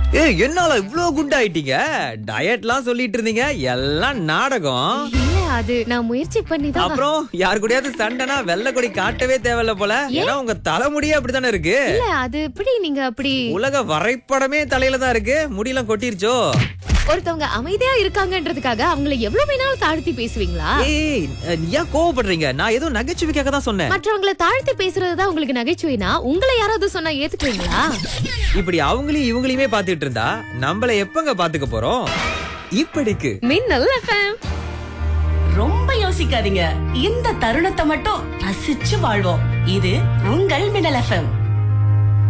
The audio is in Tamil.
ஏய் என்னால இவ்ளோ குண்டாயிட்டீங்க டயட்லாம் சொல்லிட்டு இருந்தீங்க எல்லாம் நாடகம் இல்ல அது நான் முயற்சி பண்ணி தான் அப்புறம் யாரு கூடயாவது சண்டைனா வெள்ளை கொடி காட்டவே தேவையில்ல போல ஏன்னா உங்க தலைமுடியே அப்படித்தானே இருக்கு இல்ல அது எப்படி நீங்க அப்படி உலக வரைபடமே தலையில தான் இருக்கு முடியெல்லாம் கொட்டிருச்சோ ஒருத்தவங்க அமைதியா இருக்காங்கன்றதுக்காக அவங்கள எவ்வளவு வேணாலும் தாழ்த்தி பேசுவீங்களா ஏய் அஹ், ஏன் கோவப்படுறீங்க நான் ஏதோ நகைச்சுவைக்காக தான் சொன்னேன் மற்றவங்கள தாழ்த்தி பேசுறதுதான் உங்களுக்கு நகைச்சுவைனா உங்களை யாராவது சொன்னா ஏத்துக்குவீங்களா இப்படி அவங்களையும் இவங்களையுமே பாத்துட்டு இருந்தா நம்மள எப்பங்க பாத்துக்க போறோம் இப்படிக்கு மின்னல் FM. ரொம்ப யோசிக்காதீங்க இந்த தருணத்தை மட்டும் ரசிச்சு வாழ்வோம் இது உங்கள் மின்னல் எஃப்எம்